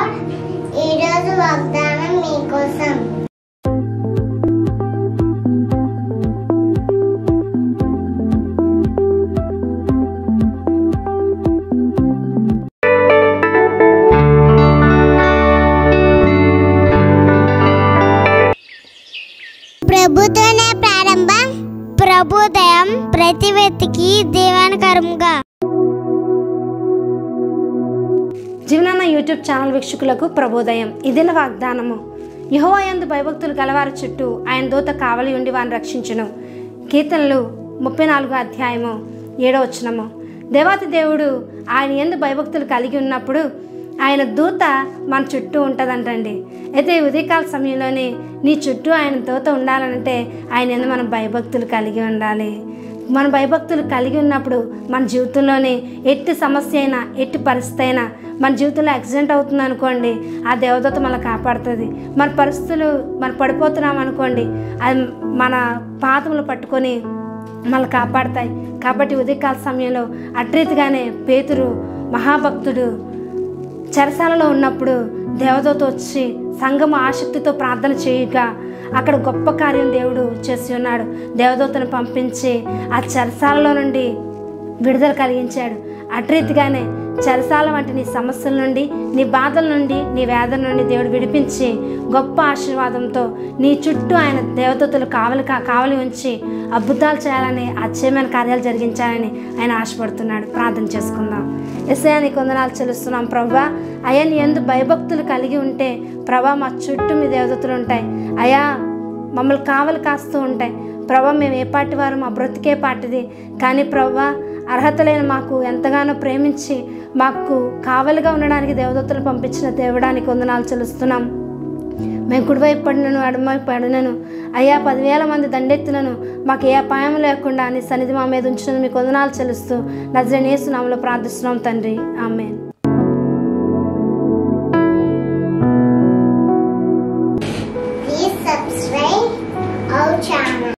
God ఈరోజు వాగ్దానం మీకోసం ప్రభుతోనే ప్రారంభం ప్రభుదయం ప్రతి వ్యక్తికి దీవానకరంగా జీవనాన్న యూట్యూబ్ ఛానల్ వీక్షకులకు ప్రభోదయం ఇదిన వాగ్దానము యహోవయందు భయభక్తులు గలవారి చుట్టూ ఆయన దూత కావలి ఉండి వారిని రక్షించును కీర్తనలు ముప్పై నాలుగో అధ్యాయము ఏడో వచనము దేవాతి దేవుడు ఆయన ఎందు భయభక్తులు కలిగి ఉన్నప్పుడు ఆయన దూత మన చుట్టూ ఉంటుందంటండి అయితే ఈ ఉదయకాల సమయంలోనే నీ చుట్టూ ఆయన దూత ఉండాలంటే ఆయన ఎందు మనం భయభక్తులు కలిగి ఉండాలి మన భయభక్తులు కలిగి ఉన్నప్పుడు మన జీవితంలోని ఎట్టి సమస్య అయినా ఎట్టి పరిస్థితి అయినా మన జీవితంలో యాక్సిడెంట్ అవుతుంది అనుకోండి ఆ దేవదత్త మనల్ని కాపాడుతుంది మన పరిస్థితులు మనం పడిపోతున్నాం అనుకోండి అది మన పాదములు పట్టుకొని మనల్ని కాపాడతాయి కాబట్టి ఉదయకాల సమయంలో అట్రీతిగానే పేతురు మహాభక్తుడు చెరసాలలో ఉన్నప్పుడు దేవదూత వచ్చి సంఘము ఆసక్తితో ప్రార్థన చేయగా అక్కడ గొప్ప కార్యం దేవుడు చేసి ఉన్నాడు దేవదూతను పంపించి ఆ చెరసాలలో నుండి విడుదల కలిగించాడు అట్రీతిగానే చెరసాల వంటి నీ సమస్యల నుండి నీ బాధల నుండి నీ వేదన నుండి దేవుడు విడిపించి గొప్ప ఆశీర్వాదంతో నీ చుట్టూ ఆయన దేవదూతలు కావలి కా- కావలి ఉంచి అద్భుతాలు చేయాలని ఆశ్చర్యమైన కార్యాలు జరిగించాలని ఆయన ఆశపడుతున్నాడు ప్రార్థన చేసుకుందాం ఎస్ఐ నీకు వందనాలు చెల్లిస్తున్నాం ప్రభా అయ్యా నీ ఎందు భయభక్తులు కలిగి ఉంటే ప్రభా మా చుట్టూ మీ దేవదూతలు ఉంటాయి అయ్యా మమ్మల్ని కావలి కాస్తూ ఉంటాయి ప్రభా మేము ఏ పాటి వారు మా బ్రతికే పాటిది కానీ ప్రభా అర్హత లేని మాకు ఎంతగానో ప్రేమించి మాకు కావలిగా ఉండడానికి దేవదత్తులు పంపించిన దేవుడానికి వందనాలు చెల్లిస్తున్నాం మేము కుడివైపు పడినను ఎడమవైపు పడినను అయ్యా పదివేల మంది దండెత్తులను మాకు ఏ అపాయం లేకుండా నీ సన్నిధి మా మీద ఉంచినందుకు మీకు వందనాలు చెల్లిస్తూ నజరేనేసు నామలో ప్రార్థిస్తున్నాం తండ్రి ఆమెన్